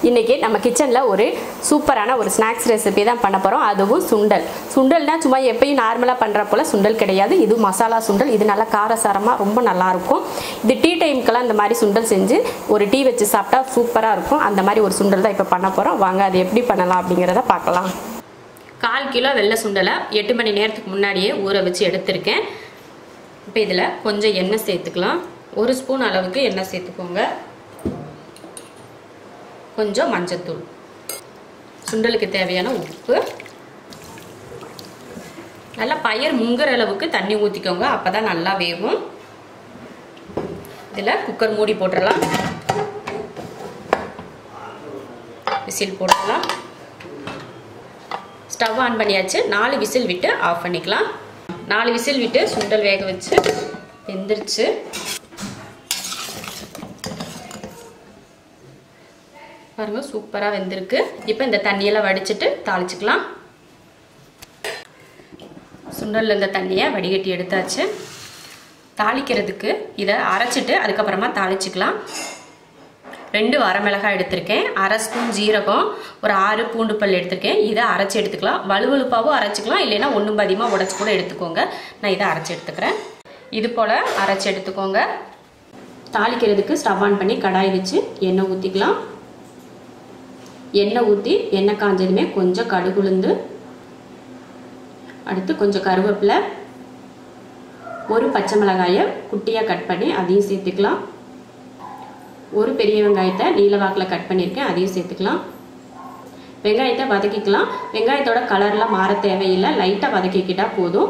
இன்றைக்கி நம்ம கிச்சனில் ஒரு சூப்பரான ஒரு ஸ்நாக்ஸ் ரெசிபி தான் பண்ண போகிறோம் அதுவும் சுண்டல் சுண்டல்னா சும்மா எப்பயும் நார்மலாக பண்ணுற போல் சுண்டல் கிடையாது இது மசாலா சுண்டல் இது நல்லா காரசாரமாக ரொம்ப நல்லாயிருக்கும் இது டீ டைம்க்கெல்லாம் இந்த மாதிரி சுண்டல் செஞ்சு ஒரு டீ வச்சு சாப்பிட்டா சூப்பராக இருக்கும் அந்த மாதிரி ஒரு சுண்டல் தான் இப்போ பண்ண போகிறோம் வாங்க அது எப்படி பண்ணலாம் அப்படிங்கிறத பார்க்கலாம் கால் கிலோ வெள்ளை சுண்டலை எட்டு மணி நேரத்துக்கு முன்னாடியே ஊற வச்சு எடுத்திருக்கேன் இப்போ இதில் கொஞ்சம் எண்ணெய் சேர்த்துக்கலாம் ஒரு ஸ்பூன் அளவுக்கு எண்ணெய் சேர்த்துக்கோங்க கொஞ்சம் மஞ்சத்தூள் சுண்டலுக்கு தேவையான உப்பு நல்லா பயிர் முங்குற அளவுக்கு தண்ணி ஊற்றிக்கோங்க அப்போ தான் நல்லா வேகும் இதில் குக்கர் மூடி போட்டுடலாம் விசில் போட்டுடலாம் ஸ்டவ் ஆன் பண்ணியாச்சு நாலு விசில் விட்டு ஆஃப் பண்ணிக்கலாம் நாலு விசில் விட்டு சுண்டல் வேக வச்சு வெந்துருச்சு பாருங்க சூப்பராக வெந்திருக்கு இப்போ இந்த தண்ணியெல்லாம் வடிச்சிட்டு தாளிச்சுக்கலாம் சுண்டலில் இந்த தண்ணியை வடிகட்டி எடுத்தாச்சு தாளிக்கிறதுக்கு இதை அரைச்சிட்டு அதுக்கப்புறமா தாளிச்சுக்கலாம் ரெண்டு வரமிளகாய் எடுத்திருக்கேன் அரை ஸ்பூன் ஜீரகம் ஒரு ஆறு பூண்டு பல் எடுத்திருக்கேன் இதை அரைச்சி எடுத்துக்கலாம் வலுவலுப்பாகவும் அரைச்சிக்கலாம் இல்லைன்னா ஒன்றும் பதிகமாக உடச்சி கூட எடுத்துக்கோங்க நான் இதை அரைச்சி எடுத்துக்கிறேன் இது போல் அரைச்சி எடுத்துக்கோங்க தாளிக்கிறதுக்கு ஸ்டவ் ஆன் பண்ணி கடாய் வச்சு எண்ணெய் ஊற்றிக்கலாம் எண்ணெய் ஊற்றி எண்ணெய் காஞ்சதுமே கொஞ்சம் கடுகுளுந்து அடுத்து கொஞ்சம் கருவேப்பிலை ஒரு பச்சை மிளகாயை குட்டியாக கட் பண்ணி அதையும் சேர்த்துக்கலாம் ஒரு பெரிய வெங்காயத்தை நீல வாக்கில் கட் பண்ணியிருக்கேன் அதையும் சேர்த்துக்கலாம் வெங்காயத்தை வதக்கிக்கலாம் வெங்காயத்தோட கலர்லாம் மாற தேவையில்லை லைட்டாக வதக்கிக்கிட்டால் போதும்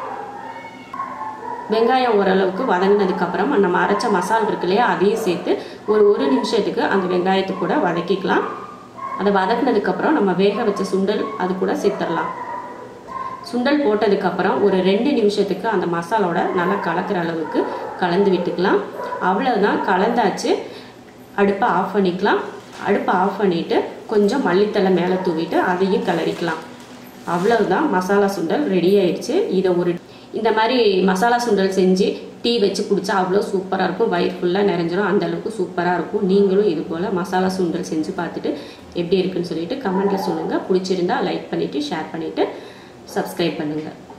வெங்காயம் ஓரளவுக்கு வதங்கினதுக்கப்புறம் நம்ம அரைச்ச மசால் இருக்கு இல்லையா அதையும் சேர்த்து ஒரு ஒரு நிமிஷத்துக்கு அந்த வெங்காயத்தை கூட வதக்கிக்கலாம் அதை வதக்குனதுக்கப்புறம் நம்ம வேக வச்ச சுண்டல் அது கூட சேர்த்துடலாம் சுண்டல் போட்டதுக்கப்புறம் ஒரு ரெண்டு நிமிஷத்துக்கு அந்த மசாலோட நல்லா கலக்கிற அளவுக்கு கலந்து விட்டுக்கலாம் அவ்வளோதான் கலந்தாச்சு அடுப்பை ஆஃப் பண்ணிக்கலாம் அடுப்பை ஆஃப் பண்ணிவிட்டு கொஞ்சம் மல்லித்தலை மேலே தூவிட்டு அதையும் கிளறிக்கலாம் அவ்வளவுதான் மசாலா சுண்டல் ரெடி ஆயிடுச்சு இதை ஒரு இந்த மாதிரி மசாலா சுண்டல் செஞ்சு டீ வச்சு குடிச்சா அவ்வளோ சூப்பராக இருக்கும் வயிறு ஃபுல்லாக நிறைஞ்சிரும் அந்த அளவுக்கு சூப்பராக இருக்கும் நீங்களும் இது போல் மசாலா சுண்டல் செஞ்சு பார்த்துட்டு எப்படி இருக்குன்னு சொல்லிட்டு கமெண்ட்டில் சொல்லுங்கள் பிடிச்சிருந்தா லைக் பண்ணிவிட்டு ஷேர் பண்ணிவிட்டு சப்ஸ்கிரைப் பண்ணுங்கள்